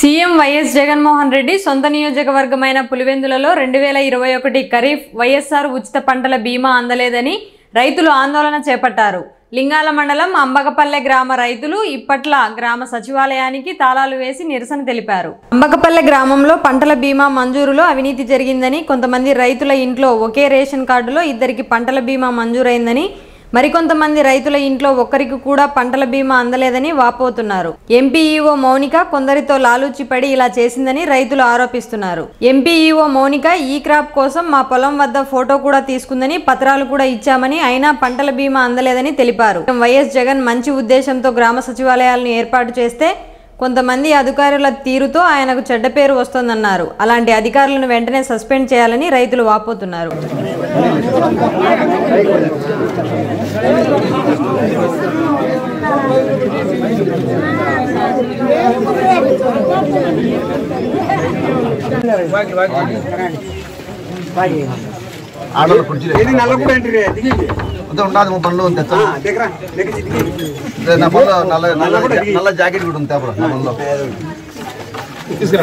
CM YS Jaganmohan Reddy సొంత నియోజకవర్గమైన పులివెందులలో రెండు వేల ఇరవై ఒకటి ఖరీఫ్ వైఎస్ఆర్ ఉచిత పంటల బీమా అందలేదని రైతులు ఆందోళన చేపట్టారు లింగాల మండలం అంబకపల్లె గ్రామ రైతులు ఇప్పట్ల గ్రామ సచివాలయానికి తాళాలు వేసి నిరసన తెలిపారు అంబకపల్లె గ్రామంలో పంటల బీమా మంజూరులో అవినీతి జరిగిందని కొంతమంది రైతుల ఇంట్లో ఒకే రేషన్ కార్డులో ఇద్దరికి పంటల బీమా మంజూరైందని మరికొంతమంది రైతుల ఇంట్లో ఒక్కరికి కూడా పంటల బీమా అందలేదని వాపోతున్నారు ఎంపీఈఓ మౌనిక కొందరితో లాలూచిపడి ఇలా చేసిందని రైతులు ఆరోపిస్తున్నారు ఎంపీఈఓ మౌనిక ఈ క్రాప్ కోసం మా పొలం వద్ద ఫోటో కూడా తీసుకుందని పత్రాలు కూడా ఇచ్చామని అయినా పంటల బీమా అందలేదని తెలిపారు వైఎస్ జగన్ మంచి ఉద్దేశంతో గ్రామ సచివాలయాలను ఏర్పాటు చేస్తే కొంతమంది అధికారుల తీరుతో ఆయనకు చెడ్డ పేరు వస్తోందన్నారు అలాంటి అధికారులను వెంటనే సస్పెండ్ చేయాలని రైతులు వాపోతున్నారు ఆడోళ్ళ కుర్చీలు ఇది నల్లపూడి ఏంటి దిగి అంతే ఉండదు మా పనులు ఉంది తెచ్చా. దగ్గర దగ్గర దిగి అదే నా పనిలో నల్ల నల్ల జా- నల్ల జాకెట్ కూడా ఉంది తేపరా నా పనిలో తీసుకురా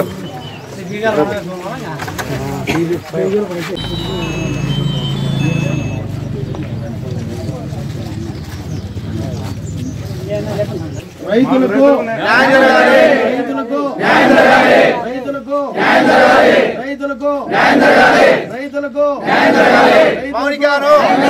రైతులకు రైతులకు రైతులకు రైతులకు రైతులకు మౌనికాను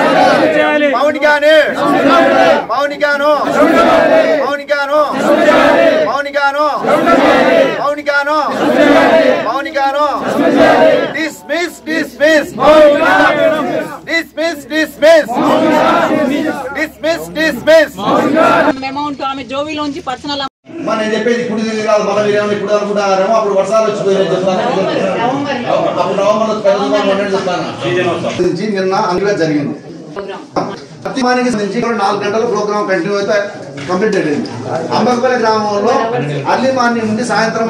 మౌనికాను మౌనికాను మౌనికాను మౌనికాను మౌనికాను మౌనికాను dismiss dismiss dismiss dismiss dismiss dismiss amount ఆమె జోబీలోంచి పర్సనల్ మన నేను చెప్పేది ఇప్పుడు తిరిగి కాదు మన మీరు ఇప్పుడు అనుకుంటారేమో అప్పుడు వర్షాలు వచ్చిపోయినాయి చెప్తాను అప్పుడు నవంబర్ చెప్తాను నుంచి నిన్న అందులో జరిగింది ప్రతిమానికి నుంచి కూడా నాలుగు గంటల ప్రోగ్రామ్ కంటిన్యూ అయితే కంప్లీట్ అయ్యింది అంబకపల్లి గ్రామంలో అర్లీ మార్నింగ్ నుండి సాయంత్రం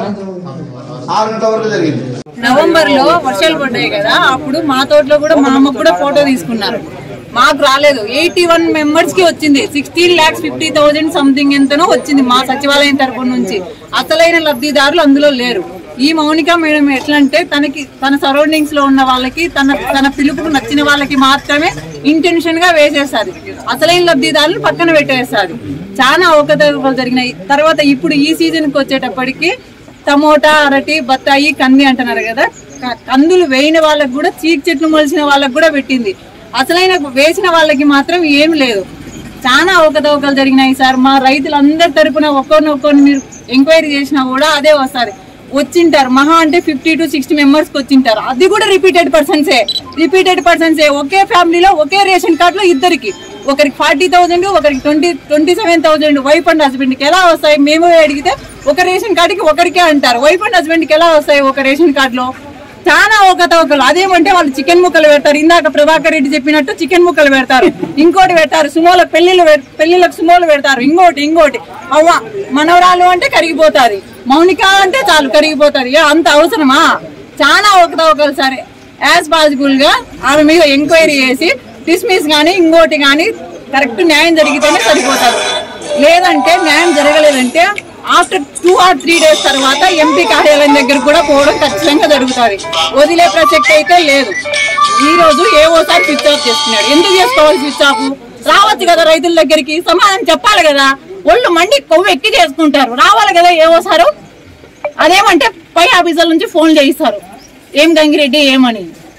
ఆరు గంటల వరకు జరిగింది నవంబర్ లో వర్షాలు పడ్డాయి కదా అప్పుడు మా తోటలో కూడా మా అమ్మ కూడా ఫోటో తీసుకున్నారు మాకు రాలేదు ఎయిటీ వన్ మెంబర్స్ కి వచ్చింది sixteen lakhs fifty thousand something ఎంతనో వచ్చింది మా సచివాలయం తరపు నుంచి అసలైన లబ్ధిదారులు అందులో లేరు ఈ మౌనిక మేడం ఎట్లా అంటే తనకి తన సరౌండింగ్స్ లో ఉన్న వాళ్ళకి తన తన పిలుపుకు నచ్చిన వాళ్ళకి మాత్రమే ఇంటెన్షన్ గా వేసేసాది అసలైన లబ్ధిదారులు పక్కన పెట్టేసాది చాలా అవకతవకలు జరిగినాయి తర్వాత ఇప్పుడు ఈ సీజన్ కి వచ్చేటప్పటికి టమోటా అరటి బత్తాయి కంది అంటున్నారు కదా క- కందులు వేయిన వాళ్ళకి కూడా చీక్ చెట్లు మొలిచిన వాళ్ళకి కూడా పెట్టింది అసలైన వేసిన వాళ్ళకి మాత్రం ఏం లేదు చాలా అవకతవకలు జరిగినాయి సార్ మా రైతులందరి తరపున ఒక్కొరిని ఒక్కొరిని మీరు ఎంక్వైరీ చేసినా కూడా అదే వస్తుంది వచ్చింటారు మహా అంటే ఫిఫ్టీ టు సిక్స్టీ మెంబర్స్ కి వచ్చింటారు అది కూడా రిపీటెడ్ పర్సన్సే రిపీటెడ్ పర్సన్సే ఒకే ఫ్యామిలీలో ఒకే రేషన్ కార్డులో ఇద్దరికి ఒకరికి ఫార్టీ థౌసండ్ ఒకరికి twenty twenty seven thousand wife and husband కి ఎలా వస్తాయి మేము అడిగితే ఒక రేషన్ కార్డుకి ఒకరికే అంటారు వైఫ్ అండ్ హస్బెండ్ కి ఎలా వస్తాయి ఒక రేషన్ కార్డులో చాలా ఒకతవకలు అదేమంటే వాళ్ళు చికెన్ ముక్కలు పెడతారు ఇందాక ప్రభాకర్ రెడ్డి చెప్పినట్టు చికెన్ ముక్కలు పెడతారు ఇంకోటి పెడతారు సుమోల పెళ్లిళ్ళు పె- పెళ్లిళ్ళకు సుమోలు పెడతారు ఇంకోటి ఇంకోటి అవ్వ మనవరాలు అంటే కరిగిపోతాది మౌనిక అంటే చాలు కరిగిపోతాది ఏ, అంత అవసరమా చాలా ఒకతవకలు సరే యాజ్ పాసిబుల్ గా ఆమె మీద ఎంక్వైరీ చేసి డిస్మిస్ కానీ ఇంకోటి కానీ కరెక్ట్ న్యాయం జరిగితేనే సరిపోతారు లేదంటే న్యాయం జరగలేదంటే after two or three days తర్వాత ఎంపీ కార్యాలయం దగ్గర కూడా పోవడం ఖచ్చితంగా జరుగుతుంది వదిలే ప్రసక్తి అయితే లేదు ఈ రోజు ఏవోసారి స్విచ్ ఆఫ్ చేస్తున్నాడు ఎందుకు చేసుకోవాలి స్విచ్ ఆఫ్ రావచ్చు కదా రైతుల దగ్గరికి సమాధానం చెప్పాలి కదా ఒళ్ళు మండి కొవ్వు ఎక్కి చేసుకుంటారు రావాలి కదా ఏవోసారు అదేమంటే పై ఆఫీసర్ల నుంచి ఫోన్ చేయిస్తారు ఏం గంగిరెడ్డి ఏమని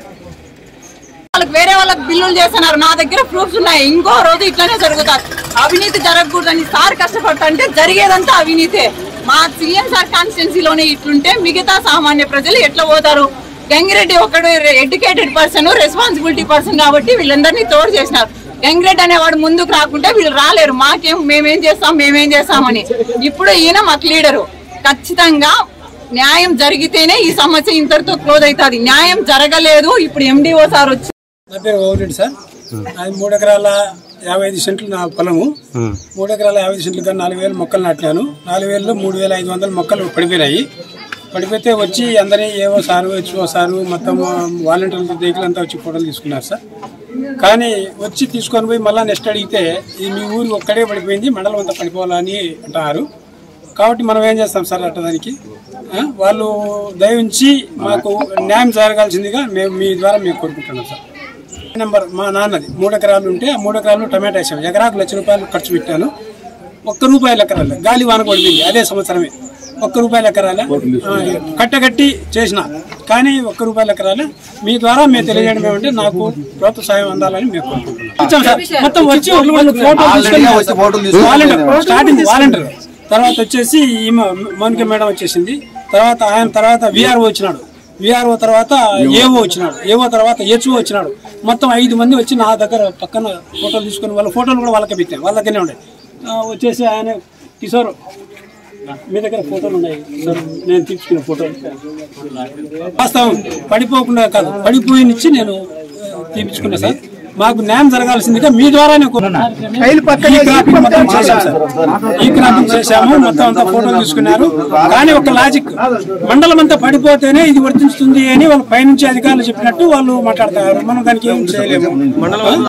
వాళ్ళకి వేరే వాళ్ళకి బిల్లులు చేస్తున్నారు నా దగ్గర ప్రూఫ్స్ ఉన్నాయి ఇంకో రోజు ఇట్లానే జరుగుతారు అవినీతి జరగకూడదని సార్ కష్టపడుతుంటే జరిగేదంతా అవినీతే మా సీఎం సార్ కాన్స్టిట్యున్సీలోనే ఇట్లుంటే మిగతా సామాన్య ప్రజలు ఎట్లా పోతారు గంగిరెడ్డి ఒకడు ఎడ్యుకేటెడ్ పర్సన్ రెస్పాన్సిబిలిటీ పర్సన్ కాబట్టి వీళ్ళందరినీ తోడు చేసినారు గంగిరెడ్డి అనేవాడు ముందుకు రాకుంటే వీళ్ళు రాలేరు మాకేం మేమేం చేస్తాం మేమేం చేస్తామని ఇప్పుడు ఈయన మాకు లీడరు ఖచ్చితంగా న్యాయం జరిగితేనే ఈ సమస్య ఇంతటితో క్లోజ్ అవుతుంది న్యాయం జరగలేదు ఇప్పుడు ఎండిఓ సార్ వచ్చి నా పేరు ఓవరెడ్డి సార్ అది మూడు ఎకరాల యాభై ఐదు సెంట్లు నా పొలము మూడు ఎకరాల యాభై ఐదు సెంట్లు కానీ నాలుగు వేలు మొక్కలు నాటాను నాలుగు వేలలో మూడు వేల ఐదు వందల మొక్కలు పడిపోయినాయి పడిపోతే వచ్చి అందరినీ ఏవో సారు హెచ్ఓ సారు మొత్తం వాలంటీర్ల దగ్గర అంతా వచ్చి ఫోటోలు తీసుకున్నారు సార్ కానీ వచ్చి తీసుకొని పోయి మళ్ళీ నెక్స్ట్ అడిగితే ఇది మీ ఊరు ఒక్కడే పడిపోయింది మండలం అంతా పడిపోవాలని అంటారు కాబట్టి మనం ఏం చేస్తాం సార్ అట్ట దానికి ఆ? వాళ్ళు దయవుంచి మాకు న్యాయం జరగాల్సిందిగా మేము మీ ద్వారా మేము కోరుకుంటున్నాం సార్ నెంబర్ మా నాన్నది మూడు ఎకరాలు ఉంటే ఆ మూడు ఎకరాలు టమాటా వేసాం ఎకరాకు లక్ష రూపాయలు ఖర్చు పెట్టాను ఒక్క రూపాయల ఎకరాలు గాలి వాన పడింది అదే సంవత్సరమే ఒక్క రూపాయల ఎకరాల ఆ, కట్టగట్టి చేసిన కానీ ఒక్క రూపాయల ఎకరాలు మీ ద్వారా మేము తెలియజేయడం ఏమంటే నాకు ప్రభుత్వ సాయం అందాలని మేము కోరుకుంటున్నాం ఇచ్చాం సార్. మొత్తం వచ్చి ఒక రోజు ఫోటో ఆల్రెడీ వచ్చి ఫోటోలు తీసుకొని వాలంటీర్ స్టార్టింగ్ వాలంటీర్ తర్వాత వచ్చేసి ఈమె మౌనిక మేడం వచ్చేసింది తర్వాత ఆయన తర్వాత విఆర్ఓ వచ్చినాడు విఆర్ఓ తర్వాత ఏఓ వచ్చినాడు ఏఓ తర్వాత హెచ్ఓ వచ్చినాడు మొత్తం ఐదు మంది వచ్చి నా దగ్గర పక్కన ఫోటోలు తీసుకొని వాళ్ళ ఫోటోలు కూడా వాళ్ళకే పెట్టాను వాళ్ళ దగ్గరనే ఉండే ఆ, వచ్చేసి ఆయన కిషోర్ మీ దగ్గర ఫోటోలు ఉన్నాయి సార్ నేను తీసుకున్న ఫోటోలు వాస్తవం పడిపోకుండా కాదు పడిపోయినిచ్చి నేను ఆ, తీపించుకున్నా సార్ మాకు న్యాయం జరగాల్సిందిగా మీ ద్వారానే కోరుతున్నాను. ఈ క్రాపింగ్ మొత్తం చేశాం సార్ ఈ క్రాపింగ్ చేశాము మొత్తం అంతా ఫోటోలు తీసుకున్నారు కానీ ఒక లాజిక్ మండలం అంతా పడిపోతేనే ఇది వర్తిస్తుంది అని వాళ్ళు పైనుంచి అధికారులు చెప్పినట్టు వాళ్ళు మాట్లాడతారు మనం దానికి ఏం చేయలేము